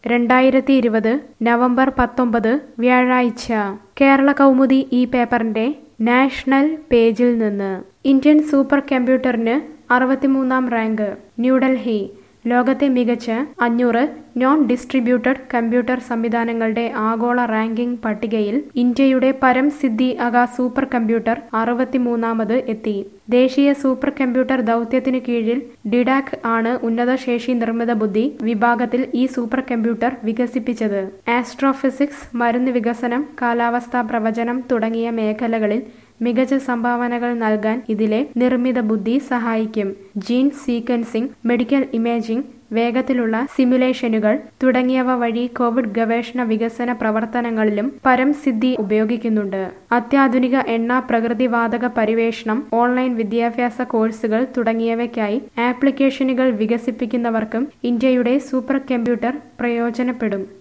രണ്ടായിരത്തി ഇരുപത് നവംബർ പത്തൊമ്പത് വ്യാഴാഴ്ച കേരള കൗമുദി ഈ പേപ്പറിന്റെ നാഷണൽ പേജിൽ നിന്ന് ഇന്ത്യൻ സൂപ്പർ കമ്പ്യൂട്ടറിന് അറുപത്തിമൂന്നാം റാങ്ക് ന്യൂഡൽഹി ലോകത്തെ മികച്ച അഞ്ഞൂറ് നോൺ ഡിസ്ട്രിബ്യൂട്ടഡ് കമ്പ്യൂട്ടർ സംവിധാനങ്ങളുടെ ആഗോള റാങ്കിംഗ് പട്ടികയിൽ ഇന്ത്യയുടെ പരം സിദ്ധി അഗ സൂപ്പർ കമ്പ്യൂട്ടർ അറുപത്തിമൂന്നാമത് എത്തി ദേശീയ സൂപ്പർ കമ്പ്യൂട്ടർ ദൗത്യത്തിനു കീഴിൽ ഡിഡാക് ആണ് ഉന്നത ശേഷി നിർമ്മിത ബുദ്ധി വിഭാഗത്തിൽ ഈ സൂപ്പർ കമ്പ്യൂട്ടർ വികസിപ്പിച്ചത് ആസ്ട്രോഫിസിക്സ് മരുന്ന് വികസനം കാലാവസ്ഥാ പ്രവചനം തുടങ്ങിയ മേഖലകളിൽ മികച്ച സംഭാവനകൾ നൽകാൻ ഇതിലെ നിർമ്മിത ബുദ്ധി സഹായിക്കും ജീൻ സീക്വൻസിംഗ് മെഡിക്കൽ ഇമേജിംഗ് വേഗത്തിലുള്ള സിമുലേഷനുകൾ തുടങ്ങിയവ വഴി കോവിഡ് ഗവേഷണ വികസന പ്രവർത്തനങ്ങളിലും പരംസിദ്ധി ഉപയോഗിക്കുന്നുണ്ട് അത്യാധുനിക എണ്ണ പ്രകൃതിവാതക പരിവേഷണം ഓൺലൈൻ വിദ്യാഭ്യാസ കോഴ്സുകൾ തുടങ്ങിയവയ്ക്കായി ആപ്ലിക്കേഷനുകൾ വികസിപ്പിക്കുന്നവർക്കും ഇന്ത്യയുടെ സൂപ്പർ കമ്പ്യൂട്ടർ പ്രയോജനപ്പെടും